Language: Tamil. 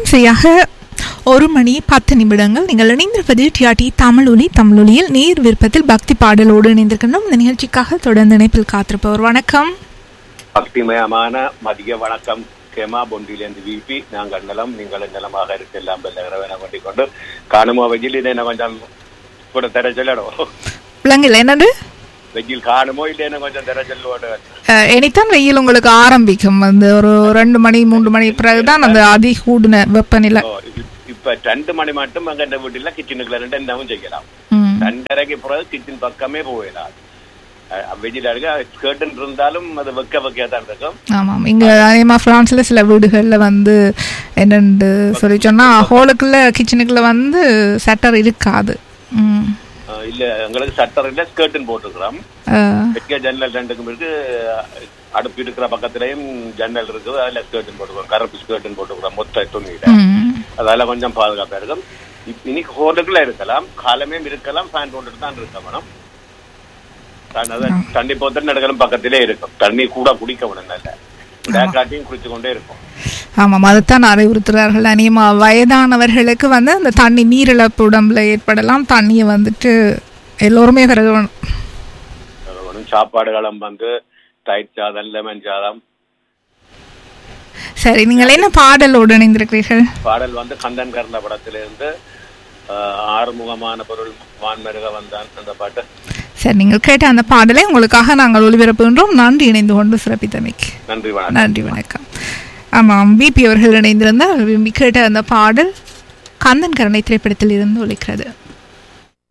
சரியாக ஒரு மணி பத்து நிமிடங்கள் நீங்கள் இணைந்திருப்பது டிஆர்டி தமிழொலி தமிழொலியில் நேர் விருப்பத்தில் பக்தி பாடலோடு இணைந்திருக்கின்றோம் இந்த நிகழ்ச்சிக்காக தொடர்ந்து இணைப்பில் காத்திருப்பவர் வணக்கம் பக்திமயமான மதிய வணக்கம் கேமா பொண்டிலிருந்து விபி நாங்கள் நலம் நீங்கள் நலமாக இருக்க எல்லாம் பெல்லகிறவன வேண்டிக் கொண்டு காணுமோ வெயில் இதை கொஞ்சம் கூட தர சொல்லணும் விலங்கில் என்னது வெயில் காணுமோ இல்லைன்னு கொஞ்சம் தர சொல்லுவோடு அஹ், இனித்தான் வெயில் உங்களுக்கு ஆரம்பிக்கும் அந்த ஒரு ரெண்டு மணி மூன்று மணி பிறகுதான் அந்த அதி கூடின வெப்பநிலை இப்ப ரெண்டு மணி மட்டும் அங்க இந்த வீட்டுல கிச்சனுக்குள்ள ரெண்டு என்னவும் செய்யலாம் ம். ரெண்டரைக்கு பிறகு கிச்சன் பக்கமே போயிடலாம் வெயில் அடிக்க ஸ்கர்டன் இருந்தாலும் அது வெக்க வெக்கையா தான் இருக்கும் ஆமாம் இங்க அதேமா பிரான்ஸ்ல சில வீடுகள்ல வந்து என்னன்னு சொல்லி சொன்னா ஹோலுக்குள்ள கிச்சனுக்குள்ள வந்து சட்டர் இருக்காது ம். அஹ் இல்ல எங்களுக்கு சட்டர் இல்ல ஸ்கர்டன் போட்டுக்கிறோம் அஹ், பெரிய ஜன்னல் ரெண்டுக்கும் இருக்கு அடுப்பு இருக்கிற பக்கத்துலயும் ஜன்னல் இருக்குது அதுல ஸ்கர்டன் போட்டுக்கிறோம் கருப்பு ஸ்கர்டன் போட்டுக்கிறோம் மொத்த துணியில ம். அதால கொஞ்சம் பாதுகாப்பா இருக்கும் இப்ப இன்னைக்கு ஹோட்டலுக்குள்ள இருக்கலாம் காலமே இருக்கலாம் ஃபேன் போட்டுட்டு தான் இருக்க வேணும் தான் அதான் தண்ணி போத்தல் நடக்கணும் பக்கத்திலே இருக்கும் தண்ணி கூட குடிக்க வேணும் நல்ல டேக்காட்டியும் குடிச்சு கொண்டே இருக்கும் ஆமாம் அதைத்தான் அறிவுறுத்துறார்கள் அநேகமா வயதானவர்களுக்கு வந்து அந்த தண்ணி நீரிழப்பு உடம்புல ஏற்படலாம் தண்ணியை வந்துட்டு எல்லோருமே பிறகு அது ஒண்ணும் சாப்பாடு களம் வந்து தயிர் சாதம் லெமன் சாதம் சரி நீங்கள் என்ன பாடலோடு இணைந்திருக்கிறீர்கள் பாடல் வந்து கந்தன் கர்ண படத்திலிருந்து ஆஹ், ஆறுமுகமான பொருள் வான்மருக வந்தான் அந்த பாட்டு சரி நீங்கள் கேட்ட அந்த பாடலை உங்களுக்காக நாங்கள் ஒளிபரப்புகின்றோம் நன்றி இணைந்து கொண்டு சிறப்பித்தமைக்கு நன்றி வணக்கம் நன்றி வணக்கம் ஆமாம் பிபி அவர்கள் இணைந்திருந்தால் விரும்பி கேட்ட அந்த பாடல் கந்தன் கருணை திரைப்படத்தில் இருந்து ஒலிக்கிறது